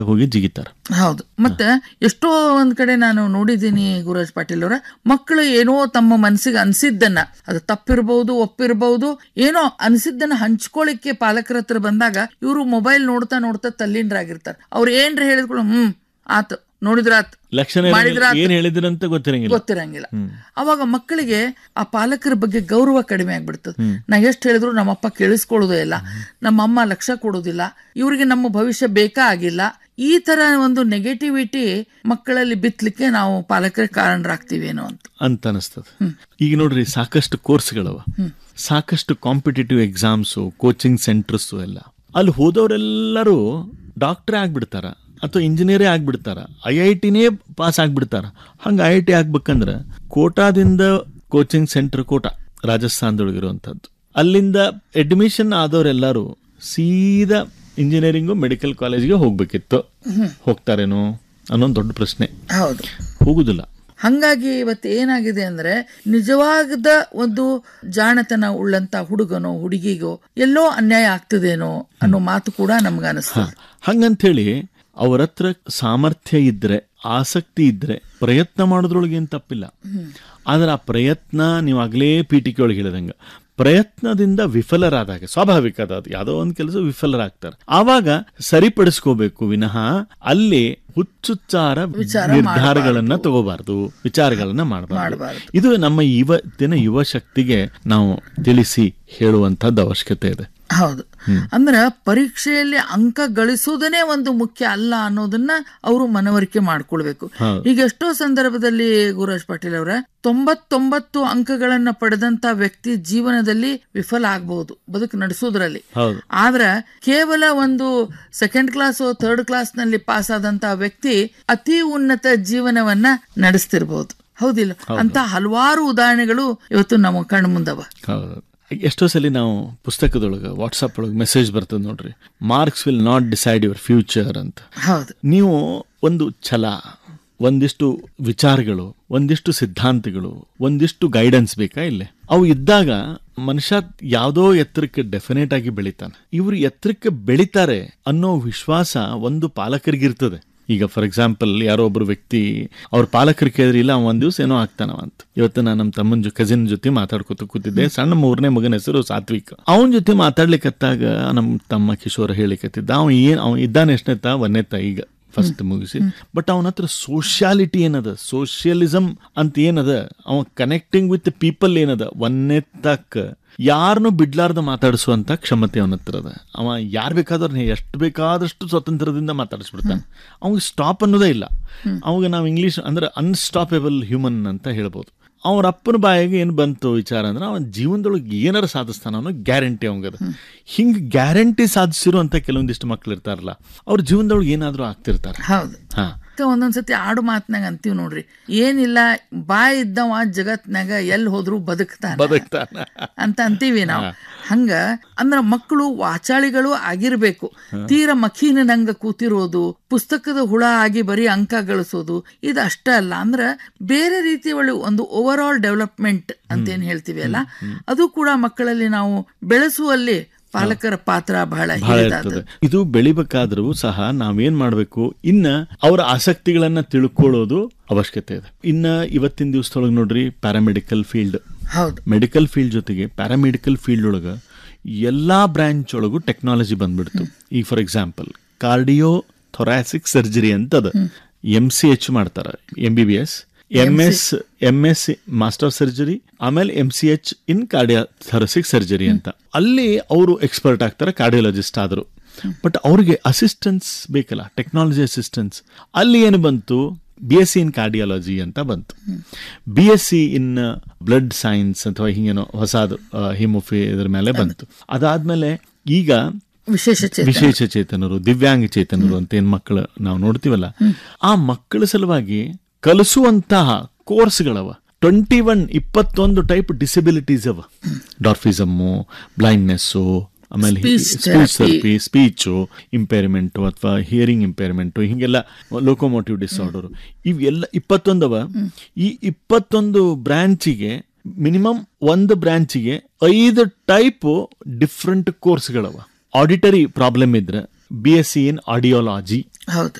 ಹೋಗಿ ಜಿಗಿತಾರ ಹೌದು ಮತ್ತೆ ಎಷ್ಟೋ ಒಂದ್ ಕಡೆ ನಾನು ನೋಡಿದ್ದೀನಿ ಗುರುರಾಜ್ ಪಾಟೀಲ್ ಅವರ ಮಕ್ಕಳು ಏನೋ ತಮ್ಮ ಮನಸ್ಸಿಗೆ ಅನ್ಸಿದ್ದನ್ನ ಅದು ತಪ್ಪಿರ್ಬಹುದು ಒಪ್ಪಿರ್ಬಹುದು ಏನೋ ಅನ್ಸಿದ್ದನ್ನ ಹಂಚ್ಕೊಳ್ಳಿಕ್ಕೆ ಪಾಲಕರ ಹತ್ರ ಬಂದಾಗ ಇವರು ಮೊಬೈಲ್ ನೋಡ್ತಾ ನೋಡ್ತಾ ತಲ್ಲೀನರಾಗಿರ್ತಾರೆ ಅವ್ರು ಏನ್ರ ಹೇಳಿದ್ಕೊಳ್ಳ ಹ್ಮ್ ಆತು ನೋಡಿದ್ರಾತ್ ಲಕ್ಷಣ ಮಾಡಿದ್ರ ಆತು. ಏನ್ ಹೇಳಿದ್ರಂತ ಗೊತ್ತಿರಂಗಿಲ್ಲ ಗೊತ್ತಿರಂಗಿಲ್ಲ ಅವಾಗ ಮಕ್ಕಳಿಗೆ ಆ ಪಾಲಕರ ಬಗ್ಗೆ ಗೌರವ ಕಡಿಮೆ ಆಗ್ಬಿಡ್ತದೆ ನಾ ಎಷ್ಟು ಹೇಳಿದ್ರು ನಮ್ಮಪ್ಪ ಕೇಳಿಸ್ಕೊಳ್ಳೋದೇ ಇಲ್ಲ ನಮ್ಮಮ್ಮ ಲಕ್ಷ ಕೊಡೋದಿಲ್ಲ ಇವ್ರಿಗೆ ನಮ್ಮ ಭವಿಷ್ಯ ಬೇಕಾ ಆಗಿಲ್ಲ ಈ ತರ ಒಂದು ನೆಗೆಟಿವಿಟಿ ಮಕ್ಕಳಲ್ಲಿ ಬಿತ್ತಲಿಕ್ಕೆ ನಾವು ಪಾಲಕರ ಕಾರಣರಾಗ್ತೀವೇನೋ ಅಂತ ಅಂತ ಅನಿಸ್ತದ ಈಗ ನೋಡ್ರಿ ಸಾಕಷ್ಟು ಕೋರ್ಸ್ಗಳವ ಸಾಕಷ್ಟು ಕಾಂಪಿಟೇಟಿವ್ ಎಕ್ಸಾಮ್ಸು ಕೋಚಿಂಗ್ ಸೆಂಟರ್ಸು ಎಲ್ಲ ಅಲ್ಲಿ ಹೋದವರೆಲ್ಲರೂ ಡಾಕ್ಟ್ರೇ ಆಗ್ಬಿಡ್ತಾರ ಅಥವಾ ಇಂಜಿನಿಯರೇ ಆಗ್ಬಿಡ್ತಾರ ಐ ಐ ಟಿನೇ ಪಾಸ್ ಆಗ್ಬಿಡ್ತಾರ ಹಂಗೆ ಐ ಐ ಟಿ ಆಗ್ಬೇಕಂದ್ರೆ ಕೋಟಾದಿಂದ ಕೋಚಿಂಗ್ ಸೆಂಟರ್ ಕೋಟಾ ರಾಜಸ್ಥಾನದೊಳಗಿರುವಂಥದ್ದು ಅಲ್ಲಿಂದ ಅಡ್ಮಿಷನ್ ಆದವರೆಲ್ಲರೂ ಸೀದಾ ಇಂಜಿನಿಯರಿಂಗು ಮೆಡಿಕಲ್ ಕಾಲೇಜ್ಗೆ ಹೋಗ್ಬೇಕಿತ್ತು ಹೋಗ್ತಾರೇನೋ ಅನ್ನೋದು ದೊಡ್ಡ ಪ್ರಶ್ನೆ ಹೌದು ಹೋಗುದಿಲ್ಲ ಹಂಗಾಗಿ ಇವತ್ತು ಏನಾಗಿದೆ ಅಂದ್ರೆ ನಿಜವಾದ ಒಂದು ಜಾಣತನ ಉಳ್ಳಂತ ಹುಡುಗನೋ ಹುಡುಗಿಗೋ ಎಲ್ಲೋ ಅನ್ಯಾಯ ಆಗ್ತದೇನೋ ಅನ್ನೋ ಮಾತು ಕೂಡ ನಮ್ಗೆ ಅನಿಸ್ತದೆ ಹಂಗಂಥೇಳಿ ಅವ್ರ ಹತ್ರ ಸಾಮರ್ಥ್ಯ ಇದ್ರೆ ಆಸಕ್ತಿ ಇದ್ರೆ ಪ್ರಯತ್ನ ಮಾಡೋದ್ರೊಳಗೆ ಏನು ತಪ್ಪಿಲ್ಲ ಆದ್ರೆ ಆ ಪ್ರಯತ್ನ ನೀವು ಆಗಲೇ ಪೀಠಿಕೆ ಒಳಗೆ ಹೇಳಿದಂಗೆ ಪ್ರಯತ್ನದಿಂದ ವಿಫಲರಾದಾಗ ಸ್ವಾಭಾವಿಕ ಅದ ಅದು ಯಾವುದೋ ಒಂದು ಕೆಲಸ ವಿಫಲರಾಗ್ತಾರೆ ಆವಾಗ ಸರಿಪಡಿಸ್ಕೋಬೇಕು ವಿನಃ ಅಲ್ಲಿ ಹುಚ್ಚುಚ್ಚಾರ ನಿರ್ಧಾರಗಳನ್ನ ತಗೋಬಾರ್ದು ವಿಚಾರಗಳನ್ನ ಮಾಡಬಾರ್ದು ಮಾಡಬಾರ್ದು ಇದು ನಮ್ಮ ಇವತ್ತಿನ ಯುವ ಶಕ್ತಿಗೆ ನಾವು ತಿಳಿಸಿ ಹೇಳುವಂತದ್ದು ಅವಶ್ಯಕತೆ ಇದೆ ಹೌದು ಅಂದ್ರ ಪರೀಕ್ಷೆಯಲ್ಲಿ ಅಂಕ ಗಳಿಸೋದನ್ನೇ ಒಂದು ಮುಖ್ಯ ಅಲ್ಲ ಅನ್ನೋದನ್ನ ಅವರು ಮನವರಿಕೆ ಮಾಡ್ಕೊಳ್ಬೇಕು ಹೌದು. ಈಗ ಎಷ್ಟೋ ಸಂದರ್ಭದಲ್ಲಿ ಗುರುರಾಜ್ ಪಾಟೀಲ್ ಅವರ ತೊಂಬತ್ತೊಂಬತ್ತು ಅಂಕಗಳನ್ನ ಪಡೆದಂತ ವ್ಯಕ್ತಿ ಜೀವನದಲ್ಲಿ ವಿಫಲ ಆಗಬಹುದು ಬದುಕು ನಡೆಸೋದ್ರಲ್ಲಿ ಹೌದು ಆದ್ರ ಕೇವಲ ಒಂದು ಸೆಕೆಂಡ್ ಕ್ಲಾಸ್ ಥರ್ಡ್ ಕ್ಲಾಸ್ ನಲ್ಲಿ ಪಾಸ್ ಆದಂತ ವ್ಯಕ್ತಿ ಅತಿ ಉನ್ನತ ಜೀವನವನ್ನ ನಡೆಸ್ತಿರ್ಬಹುದು ಹೌದಿಲ್ಲ ಅಂತ ಹಲವಾರು ಉದಾಹರಣೆಗಳು ಇವತ್ತು ನಮ್ಮ ಕಣ್ಣು ಮುಂದವ ಹೌದು ಎಷ್ಟೋ ಸಲ ನಾವು ಪುಸ್ತಕದೊಳಗೆ ವಾಟ್ಸಪ್ ಒಳಗೆ ಮೆಸೇಜ್ ಬರ್ತದೆ ನೋಡ್ರಿ marks will not decide your future ಅಂತ ಹೌದು ನೀವು ಒಂದು ಛಲ ಒಂದಿಷ್ಟು ವಿಚಾರಗಳು ಒಂದಿಷ್ಟು ಸಿದ್ಧಾಂತಗಳು ಒಂದಿಷ್ಟು ಗೈಡೆನ್ಸ್ ಬೇಕಾ ಇಲ್ಲೇ ಅವು ಇದ್ದಾಗ ಮನುಷ್ಯ ಯಾವುದೋ ಎತ್ತರಕ್ಕೆ ಡೆಫಿನೆಟ್ ಆಗಿ ಬೆಳಿತಾನೆ ಇವರು ಎತ್ತರಕ್ಕೆ ಬೆಳಿತಾರೆ ಅನ್ನೋ ವಿಶ್ವಾಸ ಒಂದು ಪಾಲಕರಿಗಿರ್ತದೆ ಈಗ ಫಾರ್ ಎಕ್ಸಾಂಪಲ್ ಯಾರೋ ಒಬ್ರು ವ್ಯಕ್ತಿ ಅವ್ರ ಪಾಲಕರು ಕೇಳಿದ್ರೆ ಇಲ್ಲ ಅವ ಒಂದ್ ದಿವಸ ಏನೋ ಆಗ್ತಾನವ ಅಂತ ಇವತ್ತು ನಾನು ನಮ್ಮ ತಮ್ಮನ ಜೊ ಕಸಿನ್ ಜೊತೆ ಮಾತಾಡ್ಕೊತ ಕೂತಿದ್ದೆ ಸಣ್ಣ ಮೂರನೇ ಮಗನ ಹೆಸರು ಸಾತ್ವಿಕ್ ಅವನ ಜೊತೆ ಮಾತಾಡ್ಲಿಕ್ಕತ್ತಾಗ ನಮ್ಮ ತಮ್ಮ ಕಿಶೋರ ಹೇಳಿಕತ್ತಿದ್ದ ಅವ ಏನ್ ಅವ ಇದ್ದಾನೆ ಎಷ್ಟನೇತ ಒಂದೇತ ಈಗ ಫಸ್ಟ್ ಮುಗಿಸಿ ಬಟ್ ಅವನ ಹತ್ರ ಸೋಷಿಯಾಲಿಟಿ ಏನದ ಸೋಷಿಯಲಿಸಮ್ ಅಂತ ಏನದ ಅವ ಕನೆಕ್ಟಿಂಗ್ ವಿತ್ ಪೀಪಲ್ ಏನದ ಒಂದೇ ತಕ್ಕ ಯಾರನ್ನು ಬಿಡ್ಲಾರ್ದ ಮಾತಾಡಿಸುವಂತ ಕ್ಷಮತೆ ಅವನ ಹತ್ರ ಅದ ಅವ ಯಾರು ಬೇಕಾದ್ರೂ ಎಷ್ಟು ಬೇಕಾದಷ್ಟು ಸ್ವತಂತ್ರದಿಂದ ಮಾತಾಡಿಸ್ಬಿಡ್ತಾನೆ ಅವಾಗ ಸ್ಟಾಪ್ ಅನ್ನೋದೇ ಇಲ್ಲ ಅವಾಗ ನಾವು ಇಂಗ್ಲಿಷ್ ಅಂದ್ರೆ ಅನ್ಸ್ಟಾಪೇಬಲ್ ಹ್ಯೂಮನ್ ಅಂತ ಹೇಳ್ಬೋದು ಅವ್ರ ಅಪ್ಪನ ಬಾಯಿಗೆ ಏನು ಬಂತು ವಿಚಾರ ಅಂದ್ರೆ ಅವನ ಜೀವನದೊಳಗೆ ಏನಾರು ಸಾಧಿಸ್ತಾನ ಅನ್ನೋ ಗ್ಯಾರಂಟಿ ಅವಂಗದ ಹಿಂಗೆ ಗ್ಯಾರಂಟಿ ಸಾಧಿಸಿರುವಂತ ಕೆಲವೊಂದಿಷ್ಟು ಮಕ್ಳು ಇರ್ತಾರಲ್ಲ ಅವ್ರ ಜೀವನದೊಳಗೆ ಏನಾದರೂ ಆಗ್ತಿರ್ತಾರೆ ಹೌದು ಹಾ ಅದ್ಕ ಒಂದೊಂದ್ಸತಿ ಆಡು ಮಾತ್ನಾಗ ಅಂತೀವಿ ನೋಡ್ರಿ ಏನಿಲ್ಲ ಬಾಯ್ ಇದ್ದವ ಜಗತ್ನಾಗ ಎಲ್ಲಿ ಹೋದ್ರು ಬದುಕ್ತಾನ ಬದುಕ್ತಾನ ಅಂತ ಅಂತೀವಿ ನಾವು ಹಂಗ ಅಂದ್ರ ಮಕ್ಕಳು ವಾಚಾಳಿಗಳು ಆಗಿರ್ಬೇಕು ತೀರ ಮಖೀನಂಗ ಕೂತಿರೋದು ಪುಸ್ತಕದ ಹುಳ ಆಗಿ ಬರೀ ಅಂಕ ಗಳಿಸೋದು ಇದು ಅಷ್ಟ ಅಲ್ಲ ಅಂದ್ರ ಬೇರೆ ರೀತಿಯ ಒಳ್ಳೆ ಒಂದು ಓವರ್ ಆಲ್ ಡೆವಲಪ್ಮೆಂಟ್ ಅಂತ ಏನ್ ಹೇಳ್ತೀವಿ ಅಲ್ಲ ಅದು ಕೂಡ ಮಕ್ಕಳಲ್ಲಿ ನಾವು ಬೆಳೆಸುವಲ್ಲಿ ಪಾಲಕರ ಪಾತ್ರ ಬಹಳ ಬಹಳ ಹಿರಿದಾದ ಇರ್ತದೆ ಇದು ಬೆಳಿಬೇಕಾದ್ರೂ ಸಹ ನಾವೇನ್ ಮಾಡ್ಬೇಕು ಇನ್ನ ಅವರ ಆಸಕ್ತಿಗಳನ್ನ ತಿಳ್ಕೊಳ್ಳೋದು ಅವಶ್ಯಕತೆ ಇದೆ ಇನ್ನ ಇವತ್ತಿನ ದಿವಸದೊಳಗೆ ನೋಡ್ರಿ ಪ್ಯಾರಾಮೆಡಿಕಲ್ ಫೀಲ್ಡ್ ಹೌದು ಮೆಡಿಕಲ್ ಫೀಲ್ಡ್ ಜೊತೆಗೆ ಪ್ಯಾರಾಮೆಡಿಕಲ್ ಫೀಲ್ಡ್ ಒಳಗೆ ಎಲ್ಲಾ ಬ್ರಾಂಚ್ ಒಳಗೂ ಟೆಕ್ನಾಲಜಿ ಬಂದ್ಬಿಡ್ತು ಈಗ for example cardio thoracic surgery ಅಂತ ಅದ ಎಂ ಸಿ ಎಚ್ ಮಾಡ್ತಾರ M B B S M S M S master surgery ಆಮೇಲೆ M C H in cardio thoracic surgery ಅಂತ ಅಲ್ಲಿ ಅವರು ಎಕ್ಸ್ಪರ್ಟ್ ಆಗ್ತಾರೆ ಕಾರ್ಡಿಯೋಲಜಿಸ್ಟ್ ಆದರು ಬಟ್ ಅವ್ರಿಗೆ ಅಸಿಸ್ಟೆನ್ಸ್ ಬೇಕಲ್ಲ ಟೆಕ್ನಾಲಜಿ ಅಸಿಸ್ಟೆನ್ಸ್ ಅಲ್ಲಿ ಏನು ಬಂತು B S C in cardiology ಅಂತ ಬಂತು B S C in blood science ಅಥವಾ ಹಿಂಗೇನೋ ಹೊಸದು ಹಿಮೋಫಿ ಇದ್ರ ಮೇಲೆ ಬಂತು ಅದಾದ್ಮೇಲೆ ಈಗ ವಿಶೇಷ ಚೇತನ ವಿಶೇಷ ಚೇತನರು ದಿವ್ಯಾಂಗ ಚೇತನರು ಅಂತ ಏನ್ ಮಕ್ಕಳು ನಾವು ನೋಡ್ತೀವಲ್ಲ ಆ ಮಕ್ಕಳ ಸಲುವಾಗಿ ಕಲಿಸುವಂತಹ ಕೋರ್ಸ್ಗಳವ ಟ್ವೆಂಟಿ ಒನ್ ಇಪ್ಪತ್ತೊಂದು ಟೈಪ್ ಡಿಸಬಿಲಿಟೀಸ್ ಅವ ಡಾರ್ಫಿಸಮ್ಮು ಬ್ಲೈಂಡ್ನೆಸ್ಸು ಆಮೇಲೆ Speech speech therapy speech impairment ಅಥವಾ ಹಿಯರಿಂಗ್ ಇಂಪೇರ್ಮೆಂಟು ಹಿಂಗೆಲ್ಲ ಲೋಕೋಮೋಟಿವ್ ಡಿಸಾರ್ಡರ್ ಇವೆಲ್ಲ ಇಪ್ಪತ್ತೊಂದವ ಈ ಇಪ್ಪತ್ತೊಂದು ಬ್ರಾಂಚಿಗೆ ಮಿನಿಮಮ್ ಒಂದು ಬ್ರಾಂಚಿಗೆ ಐದು ಟೈಪ್ ಡಿಫ್ರೆಂಟ್ ಕೋರ್ಸ್ಗಳವ ಆಡಿಟರಿ ಪ್ರಾಬ್ಲಮ್ ಇದ್ರೆ B S C in audiology ಹೌದು